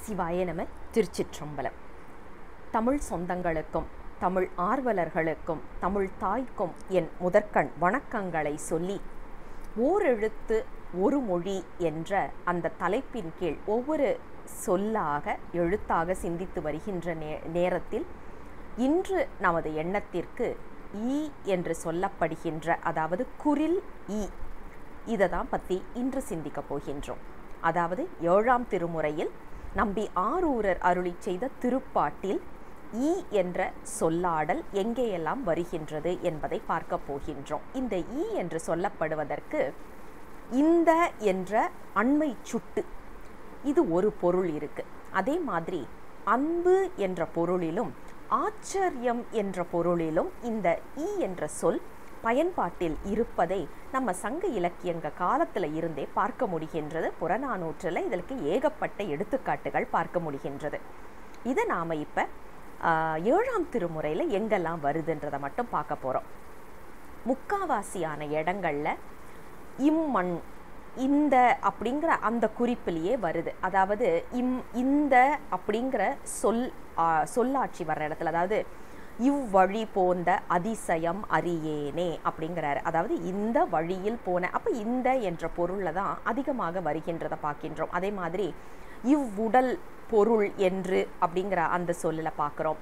சிவாய நம திருச்சிற்றம்பலம் தமிழ் சொந்தங்களுக்கும் தமிழ் ஆர்வலர்களுக்கும் தமிழ் தாய்க்கும் என் முதற்கண் வணக்கங்களை சொல்லி ஓரெழுத்து ஒரு மொழி என்ற அந்த தலைப்பின் கீழ் ஒவ்வொரு சொல்லாக எழுத்தாக சிந்தித்து வருகின்ற நே நேரத்தில் இன்று நமது எண்ணத்திற்கு ஈ என்று சொல்லப்படுகின்ற அதாவது குரில் ஈ இதை தான் பற்றி இன்று சிந்திக்கப் போகின்றோம் அதாவது ஏழாம் திருமுறையில் நம்பி ஆரூரர் அருளி செய்த திருப்பாட்டில் ஈ என்ற சொல்லாடல் எங்கேயெல்லாம் வருகின்றது என்பதை பார்க்க போகின்றோம் இந்த ஈ என்று சொல்லப்படுவதற்கு இந்த என்ற அண்மை சுட்டு இது ஒரு பொருள் இருக்கு அதே மாதிரி அன்பு என்ற பொருளிலும் ஆச்சரியம் என்ற பொருளிலும் இந்த ஈ என்ற சொல் பயன்பாட்டில் இருப்பதை நம்ம சங்க இலக்கியங்க காலத்தில் இருந்தே பார்க்க முடிகின்றது புறநானூற்றில் இதற்கு ஏகப்பட்ட எடுத்துக்காட்டுகள் பார்க்க முடிகின்றது இதை நாம் இப்போ ஏழாம் திருமுறையில் எங்கெல்லாம் வருதுன்றதை மட்டும் பார்க்க போகிறோம் முக்காவாசியான இடங்களில் இம்மண் இந்த அப்படிங்கிற அந்த குறிப்பிலேயே வருது அதாவது இம் இந்த அப்படிங்கிற சொல் சொல்லாட்சி வர்ற இடத்துல அதாவது இவ்வழி போந்த அதிசயம் அறியேனே அப்படிங்கிறாரு அதாவது இந்த வழியில் போன அப்போ இந்த என்ற பொருளில் தான் அதிகமாக வருகின்றதை பார்க்கின்றோம் அதே மாதிரி இவ்வுடல் பொருள் என்று அப்படிங்கிற அந்த சொல்லில் பார்க்குறோம்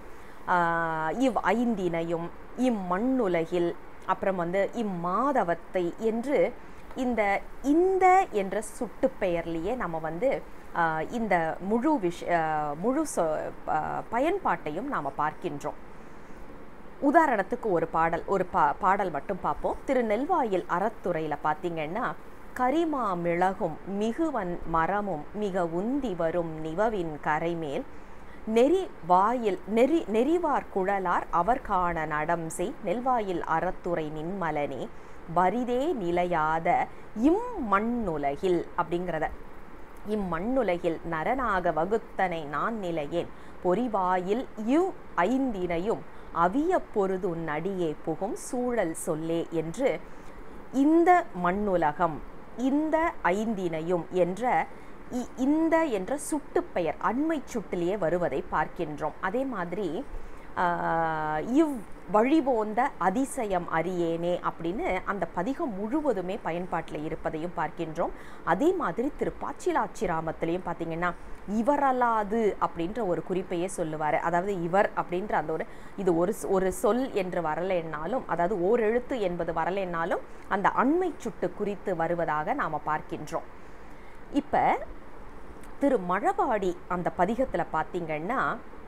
இவ் ஐந்தினையும் இம்மண்ணுலகில் அப்புறம் வந்து இம்மாதவத்தை என்று இந்த இந்த என்ற சுட்டு பெயர்லேயே நம்ம வந்து இந்த முழு விஷ முழு பயன்பாட்டையும் நாம் பார்க்கின்றோம் உதாரணத்துக்கு ஒரு பாடல் ஒரு பா பாடல் மட்டும் பார்ப்போம் திரு நெல்வாயில் அறத்துறையில் பார்த்தீங்கன்னா கரிமா மிளகும் மிகுவன் மரமும் மிக உந்தி வரும் நிவவின் கரைமேல் நெறி வாயில் நெறி நெறிவார் குழலார் அவர் காண நடம் செய் நெல்வாயில் அறத்துறை நின்மலனே வரிதே நிலையாத இம்மண்ணுலகில் அப்படிங்கிறத இம்மண்ணுலகில் நரனாக வகுத்தனை நான் நிலையேன் பொறிவாயில் இவ் ஐந்தினையும் அவிய பொருது நடியே புகும் சூழல் சொல்லே என்று இந்த மண்ணுலகம் இந்த ஐந்தினையும் என்ற இந்த என்ற சுட்டுப்பெயர் அண்மை சுட்டிலேயே வருவதை பார்க்கின்றோம் அதே மாதிரி இவ் வழிபோந்த அதிசயம் அறியேனே அப்படின்னு அந்த பதிகம் முழுவதுமே பயன்பாட்டில் இருப்பதையும் பார்க்கின்றோம் அதே மாதிரி திரு பாச்சிலாச்சிராமத்திலையும் பார்த்தீங்கன்னா இவரல்லாது அப்படின்ற ஒரு குறிப்பையே சொல்லுவார் அதாவது இவர் அப்படின்ற அந்த ஒரு இது ஒரு ஒரு சொல் என்று வரலைன்னாலும் அதாவது ஓரெழுத்து என்பது வரலைன்னாலும் அந்த அண்மை சுட்டு குறித்து வருவதாக நாம் பார்க்கின்றோம் இப்போ திரு மழபாடி அந்த பதிகத்தில் பார்த்தீங்கன்னா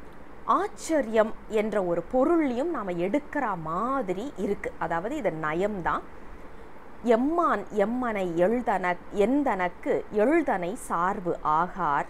ஆச்சரியம் என்ற ஒரு பொருளையும் நாம் எடுக்கிற மாதிரி இருக்குது அதாவது இது நயம்தான் எம்மான் எம்மனை எழுதன எந்தனக்கு எழுதனை சார்பு ஆகார்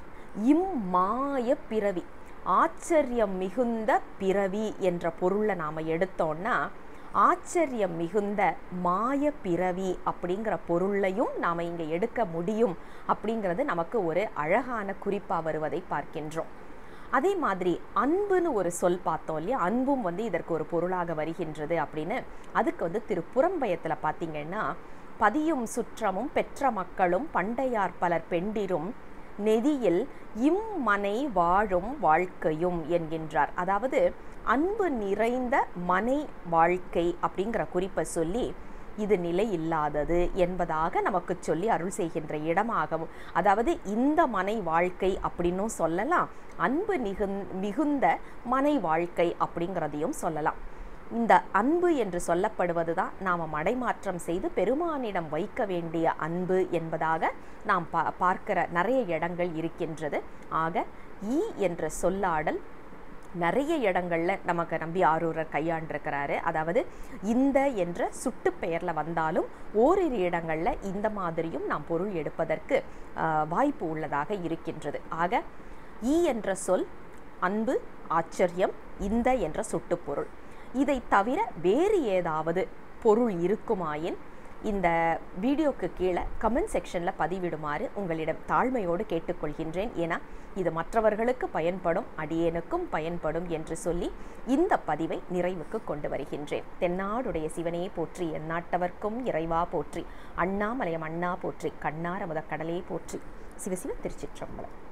இம்மாய பிறவி ஆச்சரியம் மிகுந்த பிறவி என்ற பொருளை நாம் எடுத்தோன்னா ஆச்சரியம் மிகுந்த மாய பிறவி அப்படிங்கிற பொருளையும் நாம் இங்கே எடுக்க முடியும் அப்படிங்கிறது நமக்கு ஒரு அழகான குறிப்பாக வருவதை பார்க்கின்றோம் அதே மாதிரி அன்புன்னு ஒரு சொல் பார்த்தோம் இல்லையா அன்பும் வந்து இதற்கு ஒரு பொருளாக வருகின்றது அப்படின்னு அதுக்கு வந்து திரு புறம்பயத்தில் பார்த்தீங்கன்னா பதியும் சுற்றமும் பெற்ற மக்களும் பண்டையார் பலர் பெண்டிரும் நெதியில் இம்மனை வாழும் வாழ்க்கையும் என்கின்றார் அதாவது அன்பு நிறைந்த மனை வாழ்க்கை அப்படிங்கிற குறிப்பை சொல்லி இது நிலை இல்லாதது என்பதாக நமக்கு சொல்லி அருள் செய்கின்ற இடமாகவும் அதாவது இந்த மனை வாழ்க்கை அப்படின்னும் சொல்லலாம் அன்பு மிகுந் மிகுந்த மனை வாழ்க்கை அப்படிங்கிறதையும் சொல்லலாம் இந்த அன்பு என்று சொல்லப்படுவது தான் நாம் மடைமாற்றம் செய்து பெருமானிடம் வைக்க வேண்டிய அன்பு என்பதாக நாம் பா பார்க்கிற நிறைய இடங்கள் இருக்கின்றது ஆக ஈ என்ற சொல்லாடல் நிறைய இடங்களில் நமக்கு நம்பி ஆரூரர் கையாண்டிருக்கிறாரு அதாவது இந்த என்ற சுட்டு பெயரில் வந்தாலும் ஓரிரு இடங்களில் இந்த மாதிரியும் நாம் பொருள் எடுப்பதற்கு வாய்ப்பு உள்ளதாக இருக்கின்றது ஆக ஈ என்ற சொல் அன்பு ஆச்சரியம் இந்த என்ற சுட்டுப்பொருள் இதை தவிர வேறு ஏதாவது பொருள் இருக்குமாயின் இந்த வீடியோக்கு கீழே கமெண்ட் செக்ஷனில் பதிவிடுமாறு உங்களிடம் தாழ்மையோடு கேட்டுக்கொள்கின்றேன் ஏன்னா இது மற்றவர்களுக்கு பயன்படும் அடியேனுக்கும் பயன்படும் என்று சொல்லி இந்த பதிவை நிறைவுக்கு கொண்டு வருகின்றேன் தென்னாடுடைய சிவனே போற்றி எந்நாட்டவர்க்கும் இறைவா போற்றி அண்ணாமலையம் அண்ணா போற்றி கண்ணார முத கடலே போற்றி சிவசிவ திருச்சிற்றம்பலம்